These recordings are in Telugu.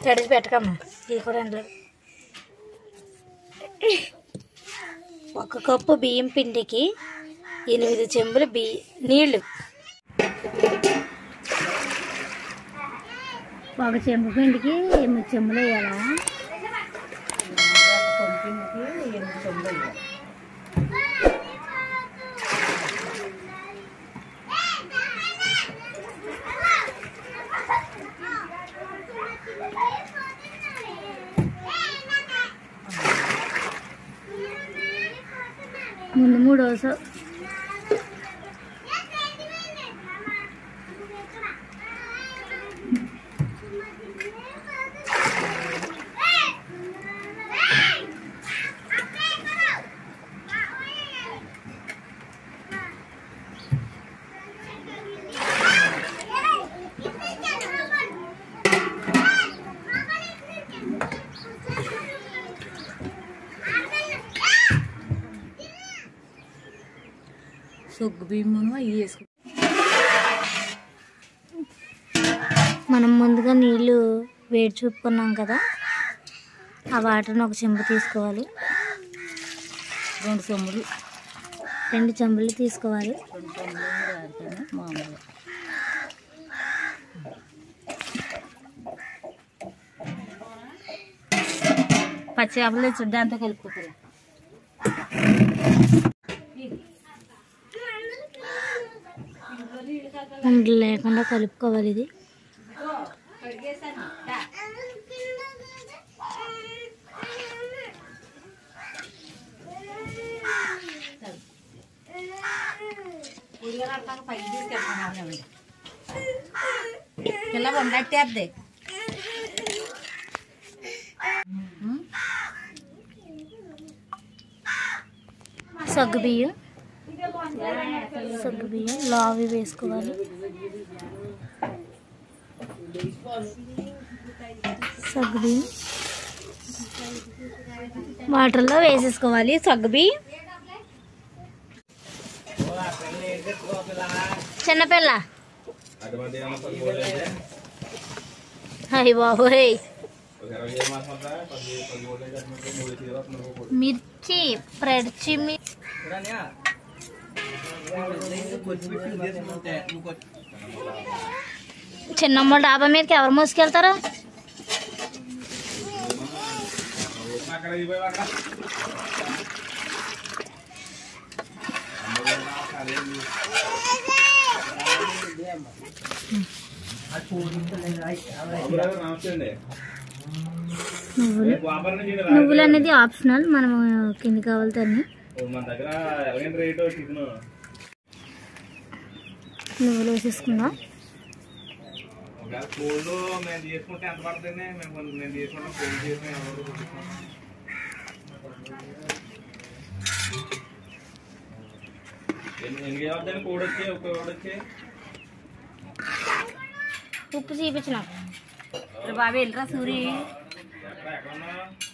తడిసి పెట్టకమ్మా ఇది కూడా అందులో ఒక కప్పు బియ్యం పిండికి ఎనిమిది చెంబులు బి నీళ్ళు ఒక చెంబు పిండికి ఎనిమిది చెంబులు వేయాలా పంపింగ్కి ఎనిమిది తొమ్మిది అయ్యాయి. ముందు మూడు రోజు సొగ్గు బియ్యమును అవి వేసుకుంటాం మనం ముందుగా నీళ్ళు వేడి చూపుకున్నాం కదా ఆ వాటర్ని ఒక చెంబు తీసుకోవాలి రెండు సొమ్ములు రెండు చెంబులు తీసుకోవాలి రెండు సొమ్ములు రాడితేనే మామూలు పచ్చి చేపలు తెచ్చి దాంతో కలుపుకోవాలి ఉండలు లేకుండా కలుపుకోవాలి ఇది పిల్ల వండట్టేద్ది సగ్గు బియ్యం సగ్గు బియ్యం లావి వేసుకోవాలి సగ్గు బియ్యం వాటర్లో వేసేసుకోవాలి సగ్గు బియ్యం చిన్నపిల్ల అయ్యి బాబోయ్ మిర్చి ప్రడిచి మి- చిన్నమ్మ డాబా మీదకి ఎవరు మోసుకెళ్తారు నువ్వులు నువ్వులు అనేది ఆప్షనల్ మనం కింది కావాలి దాన్ని మన దగ్గర ఎలాగైనా రేటు చికెన్ నువ్వులు వేసేసుకుందాం ఒకవేళ కోళ్ళు మేము తీసుకుంటే ఎంత పడుతుంది మేము కొంచెం నేను తీసుకుంటాం కోళ్ళు చేసి ఎవరు చూపిస్తాం. ఎన్ని ఎన్ని వద్దని కోడి వచ్చి ఒక కోడి వచ్చి ఉప్పు చూపించిన బాబు వెళ్ళరా సూరి ఎక్కడ ఎక్కడ ఉన్నా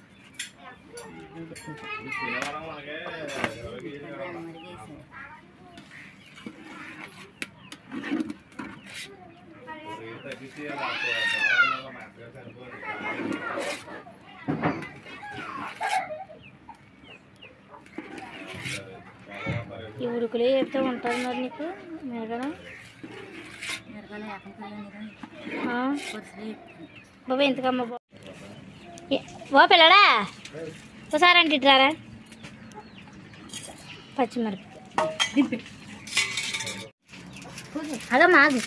తినవాళ్ళం మనకే ఇరవై కేజీలు కావాలి. రేటు తగ్గించి అలా కావాలన్నా మా అత్తగారు సరిపోదు. ఈ ఉడుకులే చెప్తే ఉంటుంది మరి నీకు మెరగడ బాబా ఎంతకమ్మ బా ఏ- ఓ పిల్లడా ఒకసారి అంటే ఇట్రారా పచ్చిమిరపకాయ అదో మాగు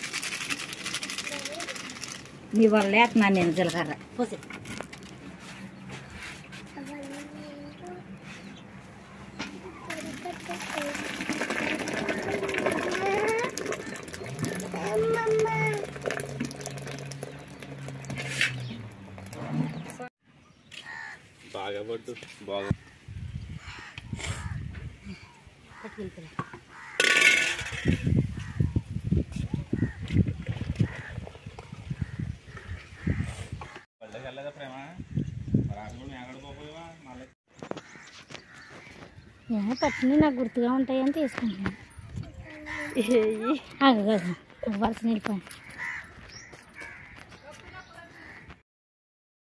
నీ వల్ల వేస్తున్నాను నేను జీలకర్ర పోసి బాగా పట్టు బాగా పట్టుకెళ్ళిపోయి పల్లెకి వెళ్ళలేదా ప్రేమ మరి అక్కడ కూడా ఎక్కడ పోపోయావా మళ్ళీ ఏ పట్టిని నాకు గుర్తుగా ఉంటాయని తీసుకుంటున్నాను ఆగు కాదు వలస నిలిపోయాను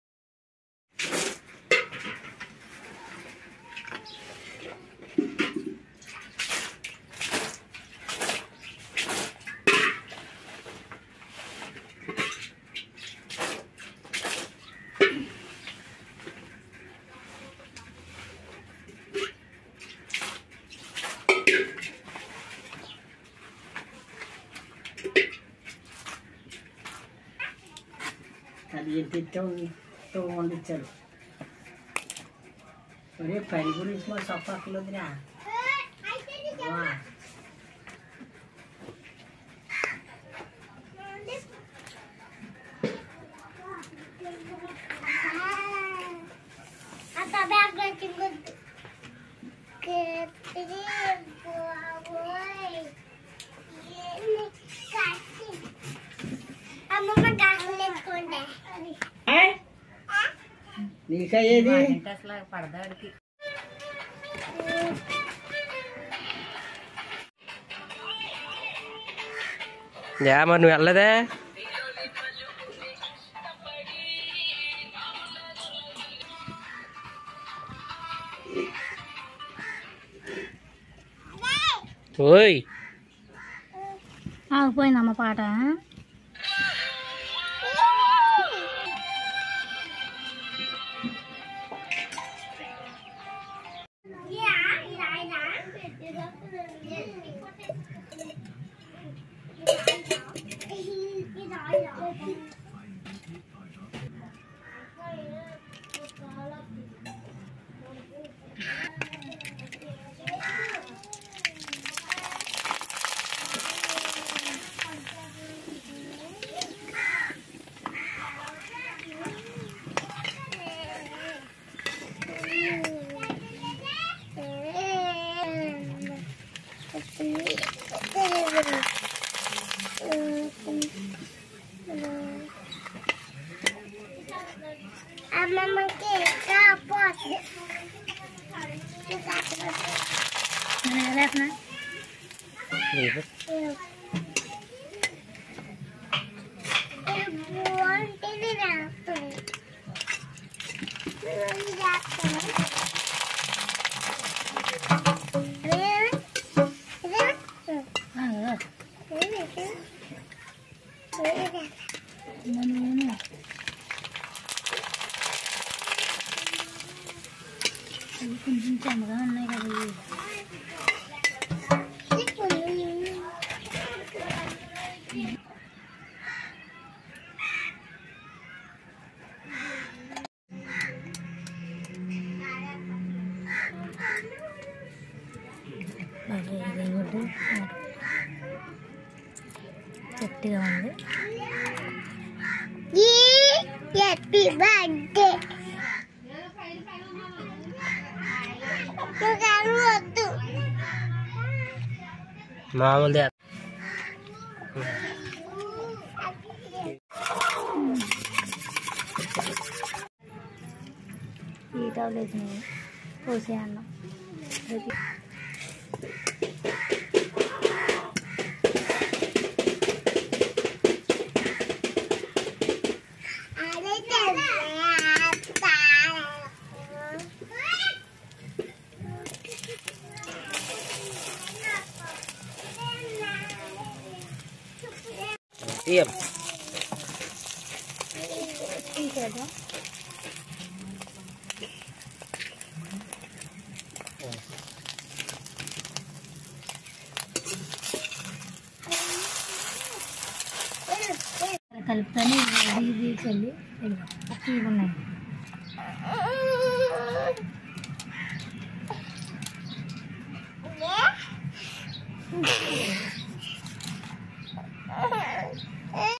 తిట్టూ వండించారు ఒరే పని గురించి మా చెప్పక్కర్లేదురా వా. ఏయ్! నీకయ్యేది ఏంటి అసలు పడదాడికి యా మరి నువ్వు వెళ్ళదే ఓయ్ ఆగిపోయిందమ్మ పాట కొంచెం చెమగా ఉన్నాయి కదా ఇవి. బాగా ఇదేమిటి? గట్టిగా ఉంది హ్యాపీ బర్త్డే వద్దు మామూలుదే ఈ టాబ్లెట్ పోసే అన్నం అదే తీయం ఇంకేదా కలుపుతాను ఇది ఇది చల్లి ఇవి ఉన్నాయి Yeah.